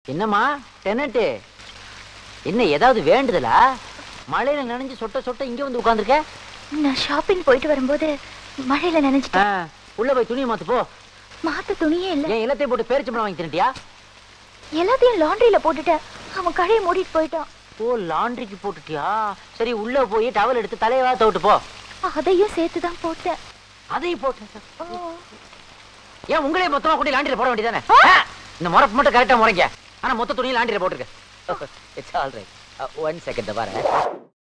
என்னம்மா டெனட்டு என்ன ஏதாவது வேண்டுதலா மழையில நனைஞ்சு சொட்ட சொட்ட இங்க வந்து உட்கார்ந்திருக்க நான் ஷாப்பிங் போயிட்டு வரும்போது மழையில ஆ, நினைச்சிட்டேன் உள்ள போய் துணியை மாத்து போ மாத்த துணியே இல்ல என் இலத்தை போட்டு பேரிச்சம்பளம் வாங்கி தின்னுட்டியா எல்லாத்தையும் லாண்ட்ரியில போட்டுட்டேன் அவன் கடையை மூடிட்டு போயிட்டான் ஓ லாண்ட்ரிக்கு போட்டுட்டியா சரி உள்ள போய் டவல் எடுத்து தலையவா தவிட்டு போ அதையும் சேர்த்து தான் போட்டேன் அதையும் போட்டு ஓ, ஏன் உங்களே மொத்தமா கூட்டி லாண்டில போட வேண்டியதானே இந்த முறப்பு மட்டும் கரெக்டா முறைங்க ஆனா மொத்த துணியை லாண்டில போட்டுருக்க it's all right one second பாரு